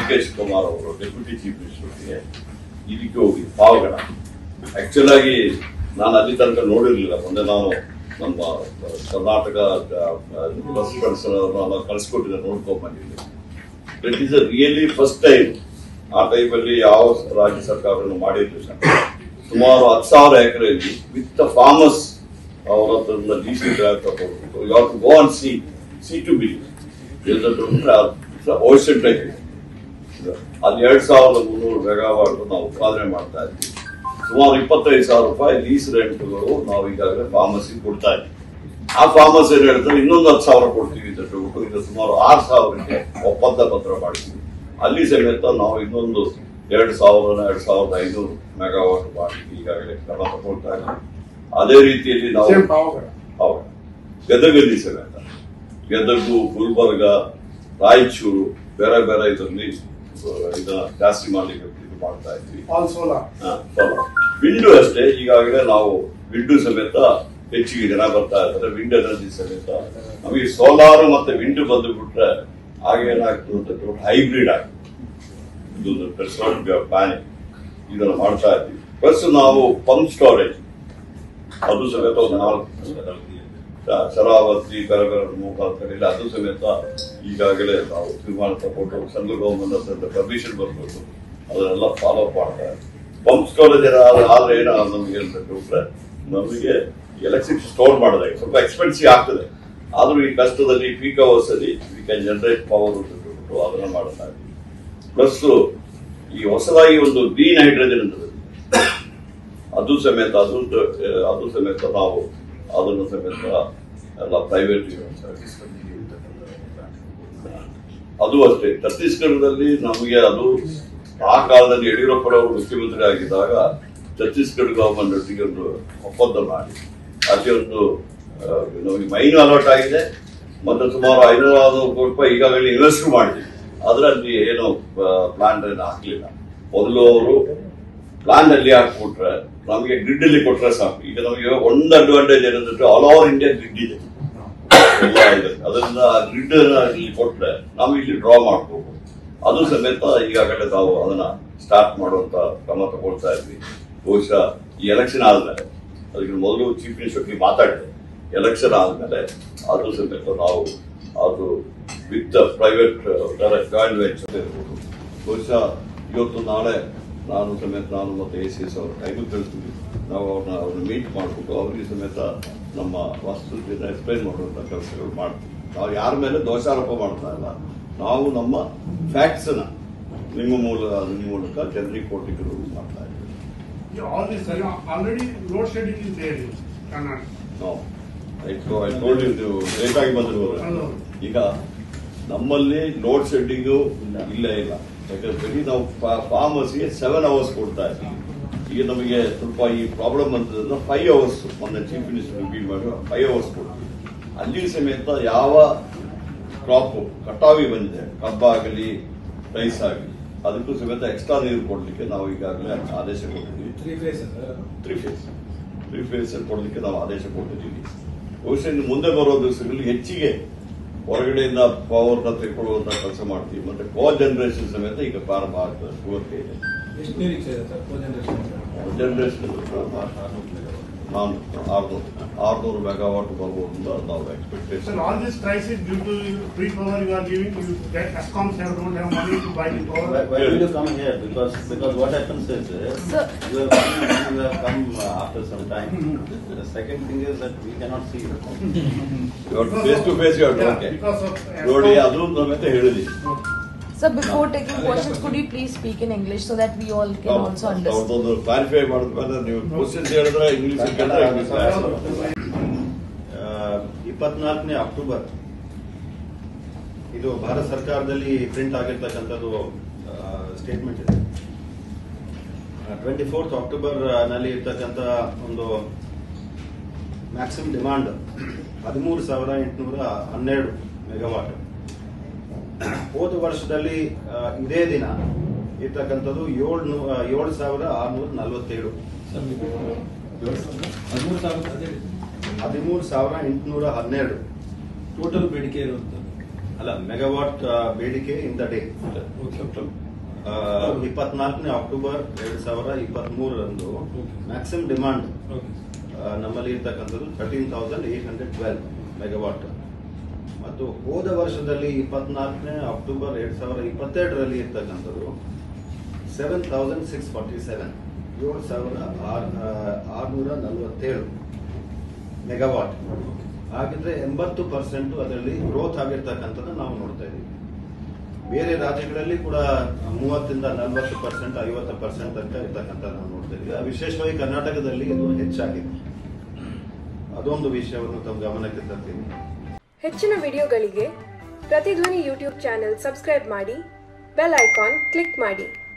K Shivakumar ಅವರು deputy chief ಮಿನಿಸ್ಟರ್ಗೆ ಇದಕ್ಕೆ ಹೋಗಿ ಪಾವಗಡ ಆಕ್ಚುಲ್ ಆಗಿ ನಾನು ಅಲ್ಲಿ ತನಕ ನೋಡಿರ್ಲಿಲ್ಲ ಮುಂದೆ ನಾನು ನಮ್ಮ ಕರ್ನಾಟಕ ಬಸ್ ಕಳಿಸೋರನ್ನ ಕಳಿಸ್ಕೊಟ್ಟಿದ್ದೆ ನೋಡ್ಕೊಂಡ್ ಬಂದಿದ್ದೆ it is a really first time ಆ ಟೈಮಲ್ಲಿ ಯಾವ ರಾಜ್ಯ ಸರ್ಕಾರವನ್ನು ಮಾಡಿರ್ಲಿಲ್ಲ ಸುಮಾರು ಹತ್ತು ಸಾವಿರ ಎಕರೆಯಲ್ಲಿ ವಿತ್ ಫಾರ್ಮರ್ಸ್ ಅವರ ಹತ್ರ ಲೀಸ್ ತಗೊಂಡು you to go on sea sea to be ocean type ಅಲ್ಲಿ ಎರಡ್ ಸಾವಿರದ ಮುನ್ನೂರು ಮೆಗಾವಾಟ್ ನಾವು ಉತ್ಪಾದನೆ ಮಾಡ್ತಾ ಇದ್ವಿ ಸುಮಾರು ಇಪ್ಪತ್ತೈದು ಸಾವಿರ ರೂಪಾಯಿ ಲೀಸ್ ರೆಂಟ್ಗಳು ನಾವು ಈಗಾಗಲೇ ಫಾರ್ಮಸಿ ಕೊಡ್ತಾ ಇದ್ವಿ ಆ ಫಾರ್ಮಸ್ ಏನ್ ಹೇಳ್ತಾರೆ ಇನ್ನೊಂದು ಹತ್ತು ಸಾವಿರ ಕೊಡ್ತೀವಿ ಅಂತ ಹೇಳ್ಬಿಟ್ಟು ಈಗ ಸುಮಾರು ಆರು ಸಾವಿರಕ್ಕೆ ಒಪ್ಪಂದ ಪತ್ರ ಮಾಡಿದ್ವಿ ಅಲ್ಲಿ ಸಮೇತ ನಾವು ಇನ್ನೊಂದು ಎರಡು ಸಾವಿರ ಎರಡು ಸಾವಿರದ ಐನೂರು ಮೆಗಾವಾಟ್ ಮಾಡಿ ಈಗಾಗಲೇ ಕ್ರಮ ತಗೊಳ್ತಾ ಇದ್ದೀವಿ ಅದೇ ರೀತಿಯಲ್ಲಿ ನಾವು ಸೇಮ್ ಪಾವಗಡ ಹೌದು ಗದಗಲ್ಲಿ ಸಮೇತ ಗದಗು ಗುಲ್ಬರ್ಗ ರಾಯಚೂರು ಬೇರೆ ಬೇರೆ ಇದರಲ್ಲಿ ಇದನ್ನ ಜಾಸ್ತಿ ಮಾಡ್ಲಿಕ್ಕೆ ಇದು ಮಾಡ್ತಾ ಇದ್ವಿ ಆಲ್ ಸೋಲಾರ್ ವಿಂಡು ಅಷ್ಟೇ ಈಗಾಗಲೇ ನಾವು ವಿಂಡು ಸಮೇತ ಹೆಚ್ಚಿಗೆ ಜನ ಬರ್ತಾ ಇರ್ತಾರೆ ವಿಂಡ್ ಎನರ್ಜಿ ಸಮೇತ ನಮಗೆ ಸೋಲಾರ್ ಮತ್ತೆ ವಿಂಡ್ ಬಂದು ಬಿಟ್ರೆ ಆಗ ಏನಾಗ್ತದೆ ಅಂತ ದೊಡ್ಡ ಹೈಬ್ರಿಡ್ ಆಗ್ತದೆ ಇದು ಪ್ಲಾನಿಂಗ್ ಇದನ್ನು ಮಾಡ್ತಾ ಇದ್ವಿ ಪ್ಲಸ್ ನಾವು ಪಂಪ್ ಸ್ಟೋರೇಜ್ ಅದು ಸಮೇತ ಒಂದು ನಾಲ್ಕು ಶ- ಶರಾವತಿ ಬೇರೆ ಬೇರೆ ಮೂಕಾಲ್ ಕಡೆಯಲ್ಲಿ ಅದು ಸಮೇತ ಈಗಾಗಲೇ ನಾವು ತೀರ್ಮಾನ ತಗೊಂಡು ಸೆಂಟ್ರಲ್ ಗೌರ್ಮೆಂಟ್ ಹತ್ರ ಪರ್ಮಿಷನ್ ಬರ್ಬೇಕು ಅದನ್ನೆಲ್ಲ ಫಾಲೋ ಮಾಡ್ತಾ ಪಂಪ್ ಸ್ಟೋರೇಜ್ ಆದ್ರೆ ಏನೋ ನಮಗೆ ಅಂತ ಹೇಳಿದ್ರೆ ನಮಗೆ ಎಲೆಕ್ಟ್ರಿಕ್ ಸ್ಟೋರ್ ಮಾಡೋದಾಗಿ ಸ್ವಲ್ಪ ಎಕ್ಸ್ಪೆನ್ಸಿವ್ ಆಗ್ತದೆ ಆದ್ರೂ ಈ ಕಷ್ಟದಲ್ಲಿ ಪೀಕ್ ಅವರ್ಸ್ ಅಲ್ಲಿ ವಿ ಕ್ಯಾನ್ ಜನರೇಟ್ ಪವರ್ ಅಂತ ಹೇಳ್ಬಿಟ್ಟು ಅದನ್ನ ಮಾಡ್ತಾ ಇದ್ವಿ ಪ್ಲಸ್ ಈ ಹೊಸದಾಗಿ ಒಂದು ಗ್ರೀನ್ ಹೈಡ್ರೋಜನ್ ಅಂತ ಬಂದಿದೆ. ಅದು ಸಮೇತ ಅದು ಅದು ಸಮೇತ ನಾವು ಅದನ್ನು ಸಮೇತ ಎಲ್ಲ ಪ್ರೈವೇಟ್ ಅದು ಅಷ್ಟೇ ಛತ್ತೀಸ್ಗಢದಲ್ಲಿ ನಮಗೆ ಅದು ಆ ಕಾಲದಲ್ಲಿ ಯಡಿಯೂರಪ್ಪರವರು ಮುಖ್ಯಮಂತ್ರಿ ಆಗಿದ್ದಾಗ ಛತ್ತೀಸ್ಗಢ ಗವರ್ಮೆಂಟ್ ಒಟ್ಟಿಗೆ ಒಂದು ಒಪ್ಪಂದ ಮಾಡಿ ಅಲ್ಲಿ ಒಂದು ಆ, ನಮಗೆ ಮೈನು ಅಲರ್ಟ್ ಆಗಿದೆ ಮತ್ತೆ ಸುಮಾರು ಐನೂರ ಆರುನೂರು ಕೋಟಿ ರೂಪಾಯಿ ಈಗಾಗಲೇ ಇನ್ವೆಸ್ಟ್ ಮಾಡಿದ್ವಿ ಅದರಲ್ಲಿ ಏನು ಪ್ಲಾನ್ ಏನು ಹಾಕ್ಲಿಲ್ಲ ಮೊದಲು ಅವರು ಪ್ಲಾನ್ ಅಲ್ಲಿ ಹಾಕ್ಬಿಟ್ರೆ ನಮಗೆ ಗ್ರಿಡ್ ಅಲ್ಲಿ ಕೊಟ್ರೆ ಸಾಕು ಈಗ ನಮಗೆ ಒಂದು ಅಡ್ವಾಂಟೇಜ್ ಏನಂದ್ರೆ ಆಲ್ ಓವರ್ ಇಂಡಿಯಾ ಗ್ರಿಡ್ ಇದೆ ಎಲ್ಲ ಇದೆ ಅದರಿಂದ ಗ್ರಿಡ್ ಇಲ್ಲಿ ಕೊಟ್ರೆ ನಾವು ಇಲ್ಲಿ ಡ್ರಾ ಮಾಡ್ಕೋಬಹುದು ಅದು ಸಮೇತ ಈಗಾಗಲೇ ನಾವು ಅದನ್ನ ಸ್ಟಾರ್ಟ್ ಮಾಡುವಂತ ಕ್ರಮ ತಗೊಳ್ತಾ ಇದ್ವಿ ಬಹುಶಃ ಈ ಎಲೆಕ್ಷನ್ ಆದ್ಮೇಲೆ ಅದಕ್ಕೆ ಮೊದಲು ಚೀಫ್ ಮಿನಿಸ್ಟರ್ ಒಟ್ಟಿಗೆ ಮಾತಾಡಿದೆ ಎಲೆಕ್ಷನ್ ಆದ್ಮೇಲೆ ಅದು ಸಮೇತ ನಾವು ಅದು ವಿತ್ ಪ್ರೈವೇಟ್ ಜಾಯಿಂಟ್ ವೆಂಚರ್ ಇರ್ಬೋದು ಬಹುಶಃ ಇವತ್ತು ನಾಳೆ ನಾನು ಸಮೇತ ನಾನು ಮತ್ತೆ ಎ ಸಿ ಎಸ್ ಅವ್ರ ಕೈಗೂ ಕಳಿಸ್ತೀವಿ ನಾವು ಅವ್ರನ್ನ ಅವ್ರನ್ನ ಮೀಟ್ ಮಾಡಿಬಿಟ್ಟು ಅವರಿಗೆ ಸಮೇತ ನಮ್ಮ ವಸ್ತುತಿನ ಎಕ್ಸ್ಪ್ಲೈನ್ ಮಾಡುವಂತ ಕೆಲಸಗಳು ಮಾಡ್ತೀವಿ ನಾವು ಯಾರ ಮೇಲೆ ದೋಷಾರೋಪ ಮಾಡ್ತಾ ಇಲ್ಲ ನಾವು ನಮ್ಮ ಫ್ಯಾಕ್ಟ್ಸ್ ನ ನಿಮ್ಮ ಮೂಲ ನಿಮ್ಮ ಮೂಲಕ ಜನರಿಗೆ ಕೊಟ್ಟಿಗೆ ಮಾಡ್ತಾ ಇದ್ದೀವಿ all this already load shedding is there in Karnataka. ನಾವು ಐ ಟೋಲ್ಡ್ ಯು ಲೇಟ್ ಆಗಿ ಬಂದ್ರು ಹೌದು. ಈಗ ನಮ್ಮಲ್ಲಿ ಲೋಡ್ ಶೆಡ್ಡಿಂಗು ಇಲ್ಲ ಇಲ್ಲ ಯಾಕಂದ್ರೆ ಬರೀ ನಾವು ಫಾರ್ಮರ್ಸ್ಗೆ ಸೆವೆನ್ ಅವರ್ಸ್ ಕೊಡ್ತಾ ಇದ್ದೀವಿ ಈಗ ನಮಗೆ ಸ್ವಲ್ಪ ಈ ಪ್ರಾಬ್ಲಮ್ ಬಂದದ್ರಿಂದ ಫೈವ್ ಅವರ್ಸ್ ಮೊನ್ನೆ ಚೀಫ್ ಮಿನಿಸ್ಟರ್ ರಿವ್ಯೂ ಮಾಡಿ ಫೈವ್ ಅವರ್ಸ್ ಕೊಡ್ತೀವಿ ಅಲ್ಲಿ ಸಮೇತ ಯಾವ ಕ್ರಾಪ್ ಕಟಾವಿ ಬಂದಿದೆ ಕಬ್ಬಾಗಲಿ ರೈಸ್ ಆಗಲಿ ಅದಕ್ಕೂ ಸಮೇತ ಎಕ್ಸ್ಟ್ರಾ ನೀರು ಕೊಡ್ಲಿಕ್ಕೆ ನಾವು ಈಗಾಗಲೇ ಆದೇಶ ಕೊಟ್ಟಿದ್ದೀವಿ three phase three phase three phase ಕೊಡಲಿಕ್ಕೆ ನಾವು ಆದೇಶ ಕೊಟ್ಟಿದ್ದೀವಿ ಬಹುಶಃ ಇನ್ನು ಮುಂದೆ ಬರೋ ದಿವಸಗಳಲ್ಲಿ ಹೆಚ್ಚಿಗೆ ಹೊರಗಡೆಯಿಂದ ಪವರ್ನ ತೆಗೆದುಕೊಳ್ಳುವಂತ ಕೆಲಸ ಮಾಡ್ತೀವಿ ಮತ್ತೆ ಕೋ ಜನರೇಷನ್ ಸಮೇತ ಈಗ ಪ್ರಾರಂಭ ಆಗ್ತದೆ ಕೋರಿಕೆ ಇದೆ ಎಷ್ಟು ನಿರೀಕ್ಷೆ ಇದೆ ಸರ್ ಕೋ ಜನರೇಷನ್ ಜನರೇಷನ್ ನಾನು ಆರ್ನೂರು ಆರ್ನೂರು ಮೆಗಾವಾಟ್ ಬರ್ಬೋದು ಅಂತ ನಾವು Sir, expectation all this crisis due to free power you are giving, you get Escoms have don't have money to buy the Why, power. why will you come here? Because, because what happens is, uh, Sir. you have come, you have come uh, after some time. The second thing is that we cannot see you. Face to face Yeah, okay because of ನೋಡಿ Escom- ಅದು ಸಮೇತ ಹೇಳಿದ್ವಿ Sir, before taking questions, could you please speak in English so that we all can also understand? ಅವ್ರದ್ದೊಂದು clarify ಮಾಡಿದ್ಮೇಲೆ ನೀವು questions ಹೇಳಿದ್ರೆ English ಕೇಳಿದ್ರೆ English ಇಪ್ಪತ್ನಾಲ್ಕನೇ ಅಕ್ಟೋಬರ್ ಇದು ಭಾರತ ಸರ್ಕಾರದಲ್ಲಿ ಪ್ರಿಂಟ್ ಆಗಿರ್ತಕ್ಕಂಥದ್ದು ಸ್ಟೇಟ್ಮೆಂಟ್ ಇದೆ ಟ್ವೆಂಟಿ ಫೋರ್ತ್ ಅಕ್ಟೋಬರ್ ನಲ್ಲಿ ಇರ್ತಕ್ಕಂಥ ಒಂದು ಮ್ಯಾಕ್ಸಿಮಮ್ ಡಿಮಾಂಡ್ ಹದಿಮೂರು ಸಾವಿರ ಎಂಟುನೂರ ಹನ್ನೆರಡು ಮೆಗಾವಾಟ್ ಹೋದ ವರ್ಷದಲ್ಲಿ ಆ, ಇದೇ ದಿನ ಇರ್ತಕ್ಕಂಥದ್ದು ಏಳು ಏಳು ಸಾವಿರ ಆರುನೂರ ನಲವತ್ತೇಳು ಹದಿಮೂರು ಸಾವಿರ ಅದೇ ಹದಿಮೂರು ಸಾವಿರ ಎಂಟುನೂರ ಹನ್ನೆರಡು ಟೋಟಲ್ ಬೇಡಿಕೆ ಇರುವಂತದ್ದು ಅಲ್ಲ ಮೆಗಾವಾಟ್ ಆ, ಬೇಡಿಕೆ ಇನ್ ದ ಡೇ ಸೆಪ್ಟೆಂಬರ್ ಇಪ್ಪತ್ನಾಲ್ಕನೇ ಅಕ್ಟೋಬರ್ ಎರಡ್ ಸಾವಿರ ಇಪ್ಪತ್ತ್ ಮೂರರಂದು ಮ್ಯಾಕ್ಸಿಮಮ್ ಡಿಮಾಂಡ್ ಓಕೆ ನಮ್ಮಲ್ಲಿ ಇರ್ತಕ್ಕಂಥದ್ದು thirteen thousand eight hundred twelve megawatt ಮತ್ತು ಹೋದ ವರ್ಷದಲ್ಲಿ ಇಪ್ಪತ್ನಾಲ್ಕನೇ ಅಕ್ಟೋಬರ್ ಎರಡ್ ಸಾವಿರ ಇಪ್ಪತ್ತೆರಡರಲ್ಲಿ ಇರ್ತಕ್ಕಂಥದ್ದು seven thousand six forty seven ಏಳು ಸಾವಿರ ಆರ್ ಆರುನೂರ ನಲವತ್ತೇಳು ಮೆಗಾವಾಟ್ ಹಾಗಿದ್ರೆ ಎಂಬತ್ತು ಪರ್ಸೆಂಟ್ ಅದರಲ್ಲಿ ಗ್ರೋತ್ ಆಗಿರ್ತಕ್ಕಂಥದ್ದು ನಾವು ನೋಡ್ತಾ ಇದ್ದೀವಿ ಬೇರೆ ರಾಜ್ಯಗಳಲ್ಲಿ ಕೂಡ ಮೂವತ್ತಿಂದ ನಲವತ್ತು ಪರ್ಸೆಂಟ್ ಐವತ್ತು ಪರ್ಸೆಂಟ್ ತನಕ ಇರ್ತಕ್ಕಂಥ ನಾವು ನೋಡ್ತಾ ಇದ್ದೀವಿ ಆ ವಿಶೇಷವಾಗಿ ಕರ್ನಾಟಕದಲ್ಲಿ ಇದು ಹೆಚ್ಚಾಗಿದೆ ಅದೊಂದು ವಿಷಯವನ್ನು ತಮ್ಮ ಗಮನಕ್ಕೆ ತರ್ತೀನಿ ಹೆಚ್ಚಿನ ವಿಡಿಯೋಗಳಿಗೆ ಪ್ರತಿಧ್ವನಿ ಯೂಟ್ಯೂಬ್ ಚಾನೆಲ್ ಸಬ್ಸ್ಕ್ರೈಬ್ ಮಾಡಿ ಬೆಲ್ ಐಕಾನ್ ಕ್ಲಿಕ್ ಮಾಡಿ